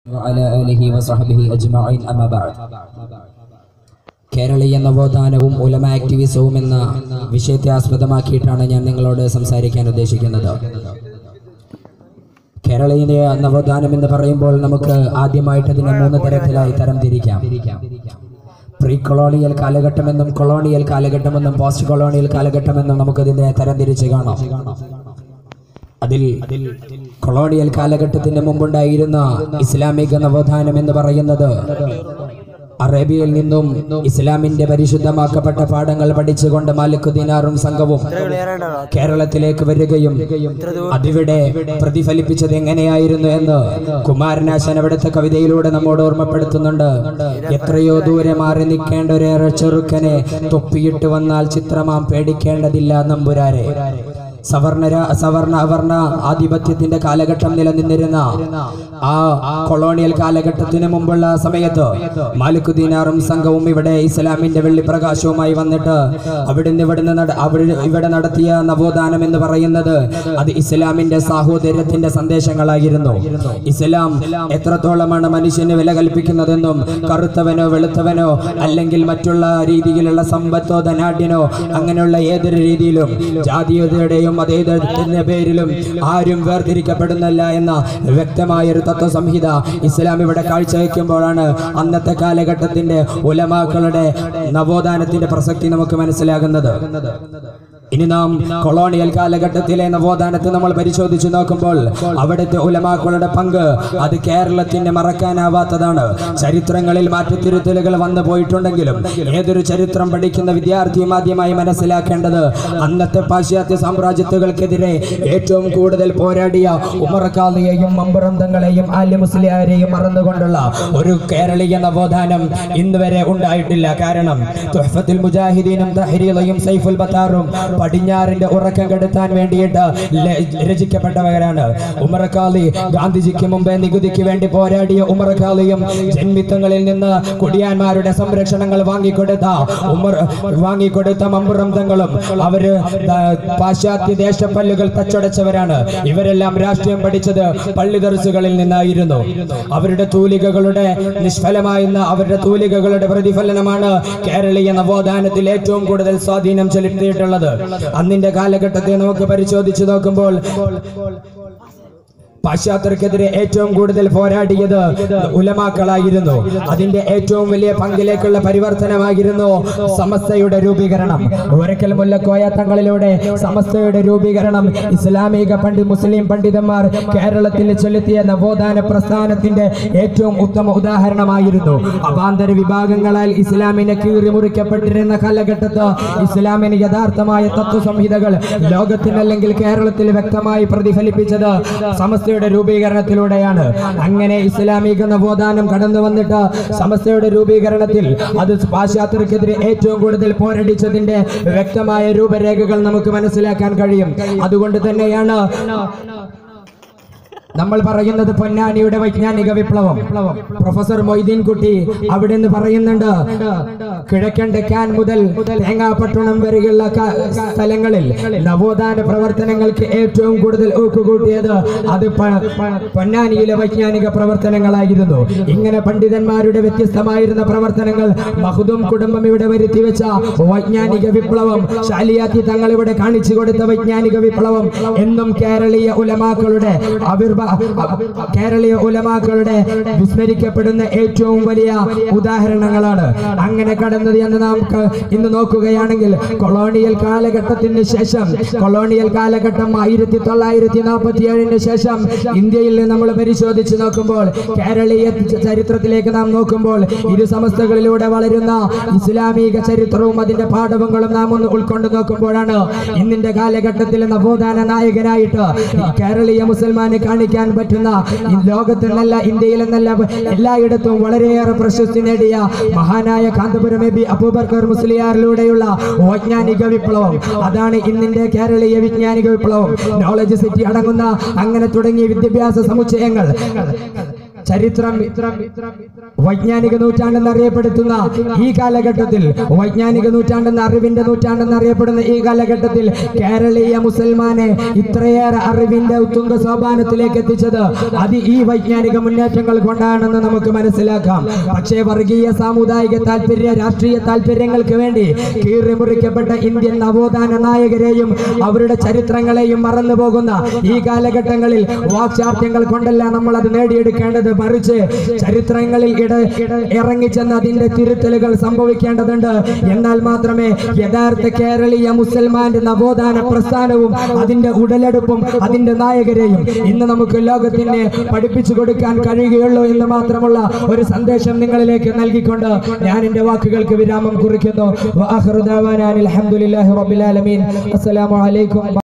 وعلى آله وصحبه أجمعين أما بعد കേരളീയ നവോത്ഥാനവും ഉലമ ആക്ടിവിസവും എന്ന വിഷയത്തെ ആസ്പദമാക്കിയിട്ടാണ് ഞാൻ നിങ്ങളോട് സംസാരിക്കാൻ ഉദ്ദേശിക്കുന്നത് കേരളീയ നവോത്ഥാനം എന്ന് പറയുമ്പോൾ നമുക്ക് ആദ്യമായിട്ട് അതിനെ മൂന്ന് തരത്തിലായി തരംതിരിക്കാം പ്രീ കൊളോണിയൽ കാലഘട്ടമെന്നും കൊളോണിയൽ കാലഘട്ടമെന്നും പോസ്റ്റ് കൊളോണിയൽ കാലഘട്ടമെന്നും നമുക്കതിനെ തരംതിരിച്ച് കാണാം അതിൽ കൊളോണിയൽ കാലഘട്ടത്തിന് മുമ്പുണ്ടായിരുന്ന ഇസ്ലാമിക നവോത്ഥാനം എന്ന് പറയുന്നത് അറേബ്യയിൽ നിന്നും ഇസ്ലാമിന്റെ പരിശുദ്ധമാക്കപ്പെട്ട പാഠങ്ങൾ പഠിച്ചുകൊണ്ട് മാലിക് ദിനാറും സംഘവും കേരളത്തിലേക്ക് വരികയും അതിവിടെ പ്രതിഫലിപ്പിച്ചത് എങ്ങനെയായിരുന്നു എന്ന് കുമാരനാശൻ അവിടുത്തെ കവിതയിലൂടെ നമ്മോട് ഓർമ്മപ്പെടുത്തുന്നുണ്ട് എത്രയോ ദൂരെ മാറി നിൽക്കേണ്ട ഒരേറെ ചെറുക്കനെ തൊപ്പിയിട്ട് വന്നാൽ ചിത്രമാം പേടിക്കേണ്ടതില്ല നമ്പുരാരെ സവർണ സവർണ അവർണ ആധിപത്യത്തിന്റെ കാലഘട്ടം നിലനിന്നിരുന്ന ആ കൊളോണിയൽ കാലഘട്ടത്തിന് മുമ്പുള്ള സമയത്ത് മാലിക്കുദ്ദീനാറും സംഘവും ഇവിടെ ഇസ്ലാമിന്റെ വെള്ളി പ്രകാശവുമായി വന്നിട്ട് അവിടുന്ന് ഇവിടുന്ന് നട- അവിടെ ഇവിടെ നടത്തിയ നവോത്ഥാനം എന്ന് പറയുന്നത് അത് ഇസ്ലാമിന്റെ സാഹോദര്യത്തിന്റെ സന്ദേശങ്ങളായിരുന്നു ഇസ്ലാം എത്രത്തോളമാണ് മനുഷ്യന് വില കൽപ്പിക്കുന്നതെന്നും കറുത്തവനോ വെളുത്തവനോ അല്ലെങ്കിൽ മറ്റുള്ള രീതിയിലുള്ള സമ്പത്തോ ധനാഢ്യനോ അങ്ങനെയുള്ള ഏതൊരു രീതിയിലും ജാതീയതയുടെയും മതേതരത്തിന്റെ പേരിലും ആരും വേർതിരിക്കപ്പെടുന്നില്ല എന്ന വ്യക്തമായ ഒരു തത്വസംഹിത ഇസ്ലാം ഇവിടെ കാഴ്ചവെക്കുമ്പോഴാണ് അന്നത്തെ കാലഘട്ടത്തിന്റെ ഉലമാക്കളുടെ നവോത്ഥാനത്തിന്റെ പ്രസക്തി നമുക്ക് മനസ്സിലാകുന്നത് ഇനി നാം കൊളോണിയൽ കാലഘട്ടത്തിലെ നവോത്ഥാനത്തെ നമ്മൾ പരിശോധിച്ചു നോക്കുമ്പോൾ അവിടുത്തെ ഉലമാക്കളുടെ പങ്ക് അത് കേരളത്തിന് മറക്കാനാവാത്തതാണ് ചരിത്രങ്ങളിൽ മാറ്റത്തിരുത്തലുകൾ വന്നു പോയിട്ടുണ്ടെങ്കിലും ഏതൊരു ചരിത്രം പഠിക്കുന്ന വിദ്യാർത്ഥിയും ആദ്യമായി മനസ്സിലാക്കേണ്ടത് അന്നത്തെ പാശ്ചാത്യ സാമ്രാജ്യത്തുകൾക്കെതിരെ ഏറ്റവും കൂടുതൽ പോരാടിയ ഉമർഖാദിയെയും മമ്പുറന്തങ്ങളെയും ആല്യ മുസ്ലിയാരെയും മറന്നുകൊണ്ടുള്ള ഒരു കേരളീയ നവോത്ഥാനം ഇന്ന് വരെ ഉണ്ടായിട്ടില്ല കാരണം തുഹ്ഫത്തുൽ മുജാഹിദീനും തഹരീലയും സൈഫുൽ ബത്താറും പടിഞ്ഞാറിന്റെ ഉറക്കം കെടുത്താൻ വേണ്ടിയിട്ട് ല- രചിക്കപ്പെട്ടവരാണ് ഉമർഖാലി ഗാന്ധിജിക്ക് മുമ്പേ നികുതിക്ക് വേണ്ടി പോരാടിയ ഉമർഖാലിയും ജന്മിത്തങ്ങളിൽ നിന്ന് കുടിയാന്മാരുടെ സംരക്ഷണങ്ങൾ വാങ്ങിക്കൊടുത്ത ഉമർ വാങ്ങിക്കൊടുത്ത മമ്പുറം തങ്ങളും അവര് ദ- പാശ്ചാത്യ ദേശപ്പല്ലുകൾ തച്ചടച്ചവരാണ് ഇവരെല്ലാം രാഷ്ട്രീയം പഠിച്ചത് പള്ളി ദർസുകളിൽ നിന്നായിരുന്നു അവരുടെ തൂലികകളുടെ നിഷ്ഫലമായിരുന്ന അവരുടെ തൂലികകളുടെ പ്രതിഫലനമാണ് കേരളീയ നവോത്ഥാനത്തിൽ ഏറ്റവും കൂടുതൽ സ്വാധീനം ചെലുത്തിയിട്ടുള്ളത് അന്നിന്റെ കാലഘട്ടത്തെ നമുക്ക് പരിശോധിച്ചു നോക്കുമ്പോൾ പാശ്ചാത്യർക്കെതിരെ ഏറ്റവും കൂടുതൽ പോരാടിയത് ഉലമാക്കളായിരുന്നു അതിന്റെ ഏറ്റവും വലിയ പങ്കിലേക്കുള്ള പരിവർത്തനമായിരുന്നു സമസ്തയുടെ രൂപീകരണം ഒരക്കൽ മുല്ലക്കോയ തങ്ങളിലൂടെ സമസ്തയുടെ രൂപീകരണം ഇസ്ലാമിക പണ്ഡി മുസ്ലിം പണ്ഡിതന്മാർ കേരളത്തിൽ ചെലുത്തിയ നവോത്ഥാന പ്രസ്ഥാനത്തിന്റെ ഏറ്റവും ഉത്തമ ഉദാഹരണമായിരുന്നു അവാന്തര വിഭാഗങ്ങളാൽ ഇസ്ലാമിനെ കീറി മുറിക്കപ്പെട്ടിരുന്ന കാലഘട്ടത്ത് ഇസ്ലാമിന് യഥാർത്ഥമായ തത്വസംഹിതകൾ ലോകത്തിനല്ലെങ്കിൽ കേരളത്തിൽ വ്യക്തമായി പ്രതിഫലിപ്പിച്ചത് സമസ്തയുടെ രൂപീകരണത്തിലൂടെയാണ് അങ്ങനെ ഇസ്ലാമിക നവോത്ഥാനം കടന്നു വന്നിട്ട് സമസ്തയുടെ രൂപീകരണത്തിൽ അത് പാശ്ചാത്യർക്കെതിരെ ഏറ്റവും കൂടുതൽ പോരടിച്ചതിന്റെ വ്യക്തമായ രൂപരേഖകൾ നമുക്ക് മനസ്സിലാക്കാൻ കഴിയും അതുകൊണ്ട് തന്നെയാണ് നമ്മൾ പറയുന്നത് പൊന്നാനിയുടെ വൈജ്ഞാനിക വിപ്ലവം പ്രൊഫസർ മൊയ്തീൻ കുട്ടി അവിടെ നിന്ന് പറയുന്നുണ്ട് കിഴക്കൻ ഡെക്കാൻ മുതൽ തേങ്ങാപട്ടണം വരെയുള്ള ക- സ്ഥലങ്ങളിൽ നവോത്ഥാന പ്രവർത്തനങ്ങൾക്ക് ഏറ്റവും കൂടുതൽ ഊക്കുകൂട്ടിയത് അത് പ- പ- പൊന്നാനിയിലെ വൈജ്ഞാനിക പ്രവർത്തനങ്ങളായിരുന്നു ഇങ്ങനെ പണ്ഡിതന്മാരുടെ വ്യത്യസ്തമായിരുന്ന പ്രവർത്തനങ്ങൾ മഹുദും കുടുംബം ഇവിടെ വരുത്തി വെച്ച വൈജ്ഞാനിക വിപ്ലവം ശാലിയാത്തി തങ്ങൾ ഇവിടെ കാണിച്ചു കൊടുത്ത വൈജ്ഞാനിക വിപ്ലവം എന്നും കേരളീയ ഉലമാക്കളുടെ ആവിർഭ കേരളീയ ഉലമാക്കളുടെ വിസ്മരിക്കപ്പെടുന്ന ഏറ്റവും വലിയ ഉദാഹരണങ്ങളാണ് അങ്ങനെ കടന്നത് എന്ന് നാം ക- ഇന്ന് നോക്കുകയാണെങ്കിൽ കൊളോണിയൽ കാലഘട്ടത്തിന് ശേഷം കൊളോണിയൽ കാലഘട്ടം ആയിരത്തി തൊള്ളായിരത്തി നാൽപ്പത്തി ഏഴിന് ശേഷം ഇന്ത്യയിൽ നമ്മൾ പരിശോധിച്ച് നോക്കുമ്പോൾ കേരളീയ ച- ചരിത്രത്തിലേക്ക് നാം നോക്കുമ്പോൾ ഇരു സമസ്തകളിലൂടെ വളരുന്ന ഇസ്ലാമിക ചരിത്രവും അതിന്റെ പാഠവങ്ങളും നാം ഒന്ന് ഉൾക്കൊണ്ട് നോക്കുമ്പോഴാണ് ഇന്നിന്റെ കാലഘട്ടത്തിൽ നവോത്ഥാന നായകനായിട്ട് ഈ കേരളീയ മുസൽമാനെ കാണിക്കാൻ പറ്റുന്ന ഈ ലോകത്തെന്നല്ല ഇന്ത്യയിലെന്നല്ല എല്ലായിടത്തും വളരെയേറെ പ്രശസ്തി നേടിയ മഹാനായ കാന്തപുരം എ ബി അബൂബക്കർ മുസ്ലിയാറിലൂടെയുള്ള വൈജ്ഞാനിക വിപ്ലവം അതാണ് ഇന്നിന്റെ കേരളീയ വിജ്ഞാനിക വിപ്ലവം നോളജ് സിറ്റി അടങ്ങുന്ന അങ്ങനെ തുടങ്ങിയ വിദ്യാഭ്യാസ സമുച്ചയങ്ങൾ ചരിത്രം വൈജ്ഞാനിക നൂറ്റാണ്ടെന്ന് അറിയപ്പെടുത്തുന്ന ഈ കാലഘട്ടത്തിൽ വൈജ്ഞാനിക നൂറ്റാണ്ടെന്ന അറിവിന്റെ നൂറ്റാണ്ടെന്ന് അറിയപ്പെടുന്ന ഈ കാലഘട്ടത്തിൽ കേരളീയ മുസൽമാനെ ഇത്രയേറെ അറിവിന്റെ ഉത്തുംഗ സോപാനത്തിലേക്ക് എത്തിച്ചത് അത് ഈ വൈജ്ഞാനിക മുന്നേറ്റങ്ങൾ കൊണ്ടാണെന്ന് നമുക്ക് മനസ്സിലാക്കാം പക്ഷേ വർഗീയ സാമുദായിക താല്പര്യ രാഷ്ട്രീയ താല്പര്യങ്ങൾക്ക് വേണ്ടി കീറിമുറിക്കപ്പെട്ട ഇന്ത്യൻ നവോത്ഥാന നായകരെയും അവരുടെ ചരിത്രങ്ങളെയും മറന്നു പോകുന്ന ഈ കാലഘട്ടങ്ങളിൽ വാക്ചാർട്യങ്ങൾ കൊണ്ടല്ല നമ്മൾ അത് നേടിയെടുക്കേണ്ടത് മറിച്ച് ചരിത്രങ്ങളിൽ ഇട ഇറങ്ങിച്ചെന്ന് അതിന്റെ തിരുത്തലുകൾ സംഭവിക്കേണ്ടതുണ്ട് എന്നാൽ മാത്രമേ യഥാർത്ഥ കേരളീയ മുസൽമാന്റെ നവോത്ഥാന പ്രസ്ഥാനവും അതിന്റെ ഉടലെടുപ്പും അതിന്റെ നായകരെയും ഇന്ന് നമുക്ക് ലോകത്തിന് പഠിപ്പിച്ചു കൊടുക്കാൻ കഴിയുകയുള്ളൂ എന്ന് മാത്രമുള്ള ഒരു സന്ദേശം നിങ്ങളിലേക്ക് നൽകിക്കൊണ്ട് ഞാൻ എന്റെ വാക്കുകൾക്ക് വിരാമം കുറിക്കുന്നു വആഖിറു ദഅവാനാ അനിൽ ഹംദുലില്ലാഹി റബ്ബിൽ ആലമീൻ അസ്സലാമു അലൈക്കും